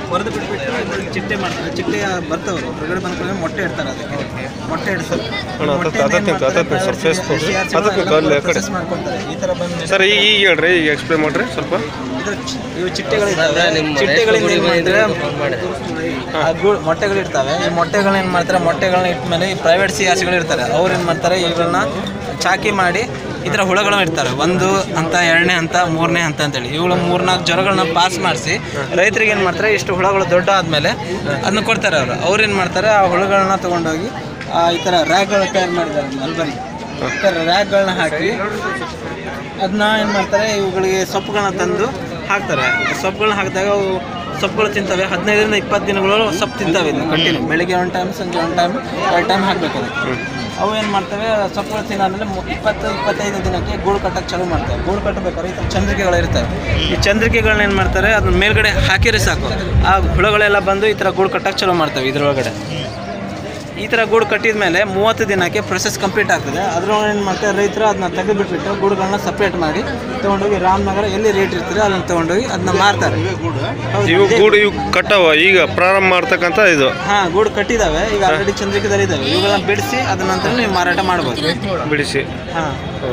ಹೊರದು ಬಿಟ್ಬಿಟ್ಟು ಇದ್ರಲ್ಲಿ ಚಿಟ್ಟೆ ಮಾಡ್ತಾರೆ ಚಿಟ್ಟೆ ಬರ್ತಾವ್ರು ಹೊರಗಡೆ ಬಂದ್ಕೊಂಡ್ರೆ ಮೊಟ್ಟೆ ಇಡ್ತಾರೆ ಅದಕ್ಕೆ ಮೊಟ್ಟೆ ಇಡ್ತಾರೆ ಅಣ್ಣ, ಅದಕ್ಕೆ- ಅದಕ್ಕೆ ಅದಕ್ಕೆ ಸ್ವಲ್ಪ face ತೋರ್ಸಿ. ಅದಕ್ಕೆ ಕಾಲು ಆ ಕಡೆ. ಮಾಡ್ಕೊತಾರೆ ಈ ಥರ ಬಂದು ಸರ್ ಈಗ ಈಗ ಹೇಳ್ರಿ ಈಗ ಎಕ್ಸ್ಪ್ಲೇನ್ ಮಾಡ್ರಿ ಸ್ವಲ್ಪ ಇದ್ರ ಚಿ- ಇವು ಚಿಟ್ಟೆಗಳಿದ್ದಾವೆ ಚಿಟ್ಟೆಗಳಿಂದ ಏನು ಮಾಡಿದ್ರೆ ಆ ಗೂಡು ಮೊಟ್ಟೆಗಳಿರ್ತವೆ ಈ ಮೊಟ್ಟೆಗಳನ್ನ ಏನು ಮಾಡ್ತಾರೆ ಮೊಟ್ಟೆಗಳನ್ನ ಇಟ್ಮೇಲೆ ಈ ಪ್ರೈವೇಟ್ ಸಿ ಆರ್ಸಿಗಳು ಇರ್ತಾರೆ ಅವ್ರು ಏನು ಮಾಡ್ತಾರೆ ಇವುಗಳನ್ನ ಚಾಕಿ ಮಾಡಿ ಈ ಥರ ಹುಳಗಳು ಇರ್ತಾರೆ ಒಂದು ಹಂತ ಎರಡನೇ ಹಂತ ಮೂರನೇ ಹಂತ ಅಂತೇಳಿ ಇವುಗಳು ಮೂರ್ನಾಲ್ಕು ಜ್ವರಗಳನ್ನ ಪಾಸ್ ಮಾಡಿಸಿ ರೈತರಿಗೆ ಏನು ಮಾಡ್ತಾರೆ ಇಷ್ಟು ಹುಳಗಳು ದೊಡ್ಡ ಆದಮೇಲೆ ಅದನ್ನ ಕೊಡ್ತಾರೆ ಅವರು ಅವ್ರು ಏನು ಮಾಡ್ತಾರೆ ಆ ಹುಳುಗಳನ್ನ ತೊಗೊಂಡೋಗಿ ಆ ಈ ಥರ ರ್ಯಾಕ್ಗಳು ತಯಾರು ಮಾಡಿದ್ದಾರೆ ಮಲ್ಬರಿ ಈ ಥರ ರ್ಯಾಕ್ಗಳನ್ನ ಹಾಕಿ ಅದನ್ನ ಏನು ಮಾಡ್ತಾರೆ ಇವುಗಳಿಗೆ ಸೊಪ್ಪುಗಳನ್ನ ತಂದು ಹಾಕ್ತಾರೆ ಸೊಪ್ಪುಗಳನ್ನ ಹಾಕಿದಾಗ ಅವು ಸೊಪ್ಪುಗಳು ತಿಂತವೆ ಹದಿನೈದರಿಂದ ಇಪ್ಪತ್ತು ದಿನಗಳು ಸೊಪ್ಪು ತಿಂತವೆ ಇದನ್ನ ಕಂಟಿನ್ಯೂ ಬೆಳಿಗ್ಗೆ ಒಂದು ಟೈಮ್ ಸಂಜೆ ಒಂದು ಟೈಮ್ ಎರಡು ಟೈಮ್ ಹಾಕಬೇಕು ಅದಕ್ಕೆ ಅವು ಏನು ಮಾಡ್ತವೆ ಸೊಪ್ಪುಗಳು ತಿನ್ನಾದ್ಮೇಲೆ ಮು- ಇಪ್ಪತ್ತು ಇಪ್ಪತ್ತೈದು ದಿನಕ್ಕೆ ಗೂಡು ಕಟ್ಟಕ್ಕೆ ಚಾಲೂ ಮಾಡ್ತವೆ ಗೂಡು ಕಟ್ಟಬೇಕಾದ್ರೆ ಈ ಥರ ಚಂದ್ರಿಕೆಗಳು ಇರ್ತವೆ ಈ ಚಂದ್ರಿಕೆಗಳನ್ನ ಏನು ಮಾಡ್ತಾರೆ ಅದನ್ನ ಮೇಲ್ಗಡೆ ಹಾಕಿದ್ರೆ ಸಾಕು ಆ ಹುಳುಗಳೆಲ್ಲ ಬಂದು ಈ ಥರ ಗೂಡು ಕಟ್ಟಕ್ಕೆ ಚಾಲೂ ಮಾಡ್ತವೆ ಇದ್ರೊಳಗಡೆ ಈ ಥರ ಗೂಡು ಕಟ್ಟಿದ ಮೇಲೆ ಮೂವತ್ತು ದಿನಕ್ಕೆ ಪ್ರೊಸೆಸ್ ಕಂಪ್ಲೀಟ್ ಆಗ್ತದೆ ಅದ್ರೊಳಗೆ ಏನು ಮಾಡ್ತಾರೆ ರೈತರು ಅದನ್ನ ತೆಗೆದುಬಿಟ್ಬಿಟ್ಟು ಗೂಡುಗಳನ್ನ ಸಪ್ರೇಟ್ ಮಾಡಿ ತೊಗೊಂಡೋಗಿ ರಾಮನಗರ ಎಲ್ಲಿ ರೇಟ್ ಇರ್ತದೆ ಅದನ್ನ ತೊಗೊಂಡೋಗಿ ಅದನ್ನ ಮಾರ್ತಾರೆ ಹೌದು, ಇವು ಇದೇ- ಗೂಡು ಇವು ಕಟ್ಟವ ಈಗ ಪ್ರಾರಂಭ ಮಾಡ್ತಕ್ಕಂಥ ಇದು ಹಾ ಗೂಡು ಕಟ್ಟಿದಾವೆ ಈಗ ಆಲ್ರೆಡಿ ಚಂದ್ರಿಕೆದಲ್ಲಿ ಇದಾವೆ ಇವುಗಳನ್ನ ಬಿಡಿಸಿ ಅದ ನಂತರ ನೀವು ಮಾರಾಟ ಮಾಡ್ಬೋದು ಬಿಡಿಸಿ ಹಾ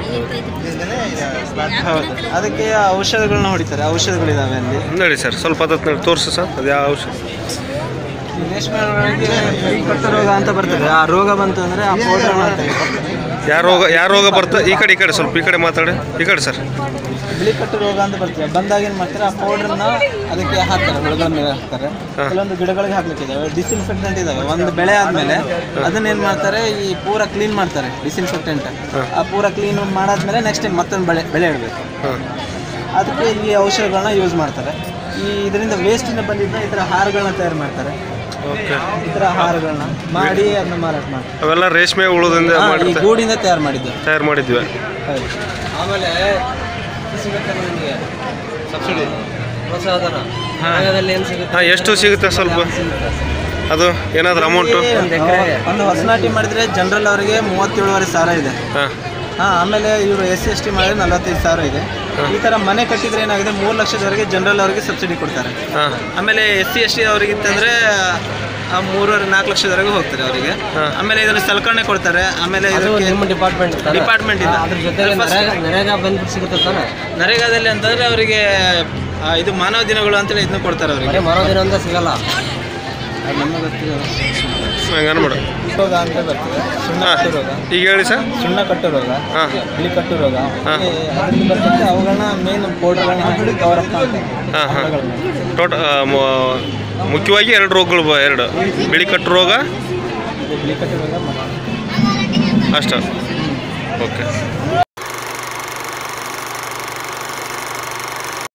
ಹೌದು ಅದಕ್ಕೆ ಔಷಧಗಳನ್ನ ಹೊಡಿತಾರೆ ಔಷಧಗಳಿದಾವೆ ಅಲ್ಲಿ ನೋಡಿ ಸರ್ ಸ್ವಲ್ಪ ಅದಕ್ಕೆ ನೋಡಿ ತೋರಿಸಿ ಸರ್ ಅದು ಯಾವ ಔಷಧ ಈ ರೇಷ್ಮೆ ಹುಳುಗಳಿಗೆ ಬಿಳಿ ಕಟ್ಟು ರೋಗ ಅಂತ ಬರ್ತದೆ ಆ ರೋಗ ಬಂತು ಅಂದ್ರೆ ಆ ಪೌಡರ್ ಮಾಡ್ತಾರೆ ಯಾವ ರೋಗ ಯಾವ ರೋಗ ಬರ್ತಾ ಈ ಕಡೆ ಈ ಕಡೆ ಸ್ವಲ್ಪ ಈ ಕಡೆ ಮಾತಾಡಿ ಈ ಕಡೆ ಸರ್ ಬಿಳಿ ಕಟ್ಟು ರೋಗ ಅಂತ ಬರ್ತದೆ ಬಂದಾಗ ಏನು ಮಾಡ್ತಾರೆ ಆ ಪೌಡರ್ನ ಅದಕ್ಕೆ ಹಾಕ್ತಾರೆ ಬೆಳೆಗಳ ಮೇಲೆ ಹಾಕ್ತಾರೆ ಕೆಲವೊಂದು ಗಿಡಗಳಿಗೆ ಹಾಕ್ಲಿಕ್ಕಿದ್ದಾವೆ ಡಿಸ್ಇನ್ಫೆಕ್ಟೆಂಟ್ ಇದಾವೆ ಒಂದು ಬೆಳೆ ಆದಮೇಲೆ ಅದನ್ನ ಏನು ಮಾಡ್ತಾರೆ ಈ ಪೂರ ಕ್ಲೀನ್ ಮಾಡ್ತಾರೆ ಡಿಸ್ಇನ್ಫೆಕ್ಟೆಂಟ್ ಆ ಪೂರ ಕ್ಲೀನ್ ಮಾಡಾದ್ಮೇಲೆ ನೆಕ್ಸ್ಟ್ ಟೈಮ್ ಮತ್ತೊಂದು ಬೆಳೆ ಬೆಳೆ ಇಡಬೇಕು ಹಾಂ ಅದಕ್ಕೆ ಈ ಔಷಧಗಳನ್ನ ಯೂಸ್ ಮಾಡ್ತಾರೆ ಈ ಇದರಿಂದ ವೇಸ್ಟಿಂದ ಬಂದಿದ್ದ ಈ ಥರ ಹಾರಗಳನ್ನ ತಯಾರು ಮಾಡ್ತಾರೆ ಓಕೆ ಈ ಥರ ಹಾರಗಳನ್ನ ಮಾಡಿ ಅದನ್ನ ಮಾರಾಟ ಮಾಡ್ತಾರೆ ಅವೆಲ್ಲ ರೇಷ್ಮೆ ಹುಳದಿಂದ ಹಾ, ಈ ಮಾಡಿರ್ತಾರೆ ಗೂಡಿಂದ ತಯಾರು ಮಾಡಿದ್ದು ತಯಾರು ಮಾಡಿದ್ವಿ ಹೌದು ಆಮೇಲೆ ನಿಮಗೆ ಸಬ್ಸಿಡಿ ಪ್ರೋತ್ಸಾಹಧನ ಭಾಗದಲ್ಲಿ ಏನು ಸಿಗುತ್ತೆ ಹಾಂ ಎಷ್ಟು ಸಿಗುತ್ತೆ ಸ್ವಲ್ಪ ಅದು ಏನಾದರೂ ಅಮೌಂಟು ಒಂದು ಹೊಸನಾಟಿ ಮಾಡಿದ್ರೆ ಜನರಲ್ ಅವರಿಗೆ ಮೂವತ್ತೇಳುವರೆ ಸಾವಿರ ಇದೆ ಹಾಂ ಹಾಂ ಆಮೇಲೆ ಇವರು ಎಸ್ ಸಿ ಎಸ್ ಟಿ ಮಾಡಿದ್ರೆ ನಲವತ್ತೈದು ಸಾವಿರ ಇದೆ ಈ ಥರ ಮನೆ ಕಟ್ಟಿದ್ರೆ ಏನಾಗಿದೆ ಮೂರು ಲಕ್ಷದವರೆಗೆ ಜನರಲ್ ಅವರಿಗೆ ಸಬ್ಸಿಡಿ ಕೊಡ್ತಾರೆ ಹಾಂ ಆಮೇಲೆ ಎಸ್ ಸಿ ಎಸ್ ಟಿ ಅವರಿಗೆ ಇತ್ತಂದ್ರೆ ಆ ಮೂರುವರೆ ನಾಲ್ಕು ಲಕ್ಷದವರೆಗೆ ಹೋಗ್ತಾರೆ ಅವರಿಗೆ ಆಮೇಲೆ ಇದರಲ್ಲಿ ಸಲಕರಣೆ ಕೊಡ್ತಾರೆ ಆಮೇಲೆ ನಿಮ್ಮ ಡಿಪಾರ್ಟ್ಮೆಂಟ್ ಡಿಪಾರ್ಟ್ಮೆಂಟ್ ಇದೆ ಅದ್ರ ಜೊತೆಗೆ ನರೇಗಾ ನರೇಗಾ ಬೆನಿಫಿಟ್ ಸಿಗುತ್ತೆ ತಾನೆ ನರೇಗಾದಲ್ಲಿ ಅಂತಂದ್ರೆ ಅವರಿಗೆ ಆ, ಇದು ಮಾನವ ದಿನಗಳು ಅಂತೇಳಿ ಇದನ್ನ ಕೊಡ್ತಾರೆ ಅವರಿಗೆ ಬರೀ ಮರೋ ದಿನ ಅಂತ ಸಿಗಲ್ಲ ಅದು ನಮಗೆ ಗೊತ್ತಿರೋ ಹಂಗೆ ಅನ್ಬೇಡ ರೋಗ ಅಂತ ಬರ್ತದೆ ಸುಣ್ಣ ಹಾಂ ಕಟ್ಟು ರೋಗ ಈಗ ಹೇಳಿ ಸರ್ ಸುಣ್ಣ ಕಟ್ಟು ರೋಗ ಹಾಂ ಬಿಳಿ ಕಟ್ಟು ರೋಗ ಹಾ. ಈ ಅದರಿಂದ ಬರ್ತದೆ ಅವುಗಳನ್ನ ಮೇನ್ ಪೌಡರ್ಗಳನ್ನ ಹಾಕಿ ಕವರ್ ಅಪ್ ಮಾಡ್ತಾರೆ ಹಾಂ ಹಾಂ ಹುಳುಗಳನ್ನ. ಟೋಟ ಮುಖ್ಯವಾಗಿ ಎರಡು ರೋಗಗಳು ಬ- ಎರಡು ಬಿಳಿ ಕಟ್ಟು ರೋಗ ಇದು ಬಿಳಿ ಕಟ್ಟು ರೋಗ ಮತ್ತು ಅಷ್ಟ ಓಕೆ